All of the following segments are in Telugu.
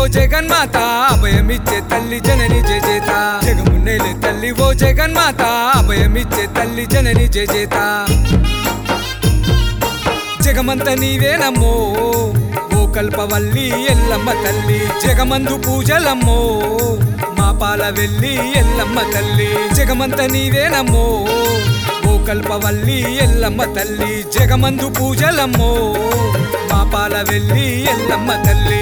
జగన్మాత అభయమిచ్చే తల్లి జనని జయజేత జగమున్నేలే తల్లి ఓ జగన్మాత అభయమిచ్చే తల్లి జనని జయజేత జగమంత నీవేనమ్మో ఓ కల్పవల్లి ఎల్లమ్మ తల్లి జగమందు పూజలమ్మో మా పాల వెళ్ళి ఎల్లమ్మ తల్లి జగమంత నీవేనమ్మో ఓ కల్పవల్లి ఎల్లమ్మ తల్లి జగమందు పూజలమ్మో మా పాల వెళ్ళి ఎల్లమ్మ తల్లి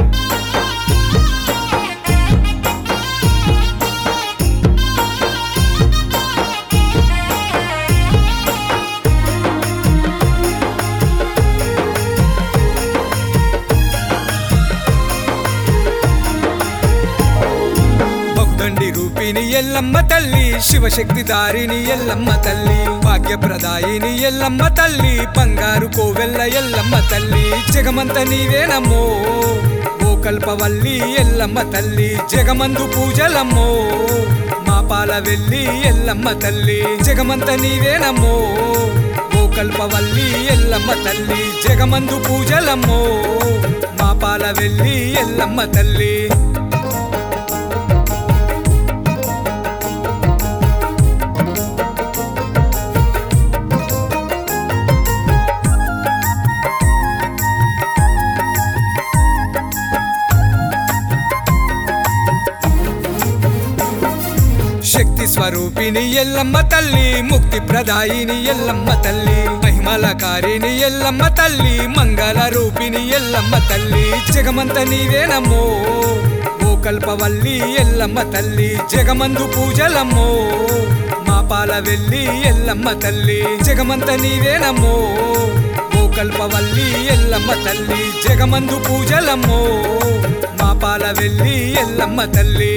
బహుదండి రూపిణి ఎల్లమ్మ తల్లి శివశక్తి దారిని ఎల్లమ్మ తల్లి భాగ్యప్రదాయిని ఎల్లమ్మ తల్లి బంగారు కోవెల్ల ఎల్లమ్మ తల్లి జగమంత నీవేనమ్మో ఓ కల్పవల్లి ఎల్లమ్మ తల్లి జగమందు పూజలమ్మో మా పాల వెళ్ళి ఎల్లమ్మ తల్లి జగమంత నీవేనమ్మో ఓ కల్పవల్లి ఎల్లమ్మ తల్లి జగమందు పూజలమ్మో మా పాల వెళ్ళి ఎల్లమ్మ తల్లి శక్తి స్వరూపిణి ఎల్లమ్మ తల్లి ముక్తి ప్రదాయిని ఎల్లమ్మ తల్లి మహిమలకారిణి ఎల్లమ్మ తల్లి మంగళ రూపిణి ఎల్లమ్మ తల్లి జగమంత నీవేనమ్మో ఓ కల్పవల్లి ఎల్లమ్మ తల్లి జగమందు పూజలమ్మో మా పాల వెళ్ళి ఎల్లమ్మ తల్లి జగమంత నీవేనమ్మో ఓ కల్పవల్లి ఎల్లమ్మ తల్లి జగమందు పూజలమ్మో మా పాల వెళ్ళి ఎల్లమ్మ తల్లి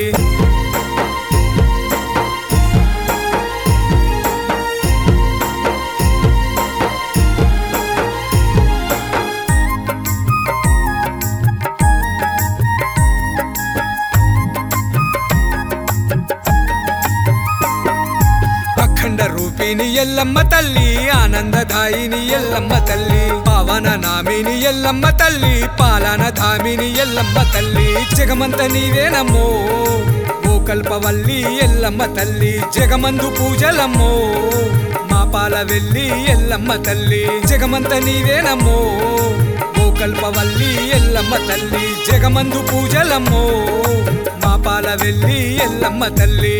అఖండ రూపిణి ఎల్లమ్మ తల్లి ఆనందదాయిని ఎల్లమ్మ తల్లి పవన నామిని ఎల్లమ్మ తల్లి పాలన ధామిని ఎల్లమ్మ తల్లి జగమంత నీవేనమ్మో ఓ కల్పవల్లి ఎల్లమ్మ తల్లి జగమందు పూజలమ్మో మా పాల వెళ్ళి ఎల్లమ్మ తల్లి జగమంత నీవేనమ్మో ఓ కల్పవల్లి ఎల్లమ్మ తల్లి జగమందు పూజలమ్మో మా పాల వెళ్ళి ఎల్లమ్మ తల్లి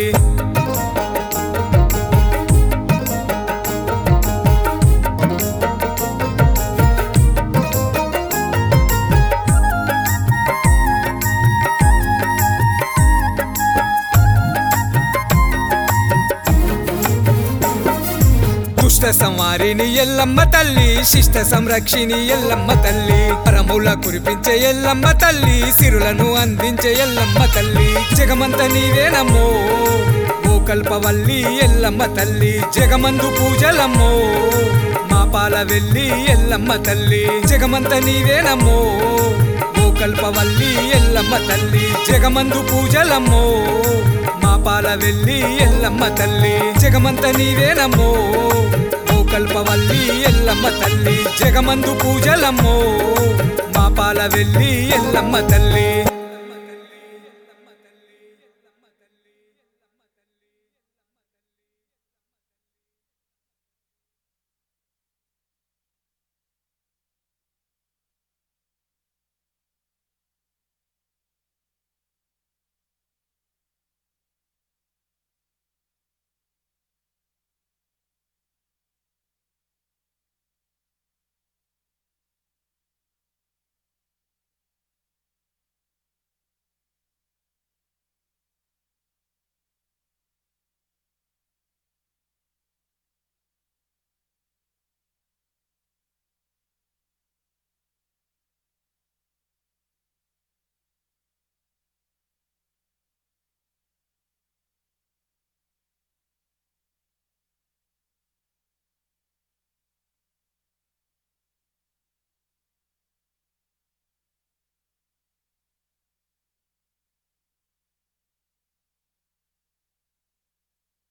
దుష్ట సంవారిని ఎల్లమ్మ తల్లి శిష్ట సంరక్షిణి ఎల్లమ్మ తల్లి పరముల కురిపించే ఎల్లమ్మ తల్లి సిరులను అందించే ఎల్లమ్మ తల్లి జగమంత నీవేనమ్మో ఓ కల్పవల్లి ఎల్లమ్మ తల్లి జగమందు పూజలమ్మో మా పాల వెళ్ళి ఎల్లమ్మ తల్లి జగమంత నీవేనమ్మో ఓ కల్పవల్లి ఎల్లమ్మ తల్లి జగమందు పూజలమ్మో మా పాల వెళ్ళి ఎల్లమ్మ తల్లి జగమంత నీవేనమ్మో ఓ కల్పవల్లి ఎల్లమ్మ తల్లి జగమందు పూజలమ్మో మా పాల వెళ్ళి ఎల్లమ్మ తల్లి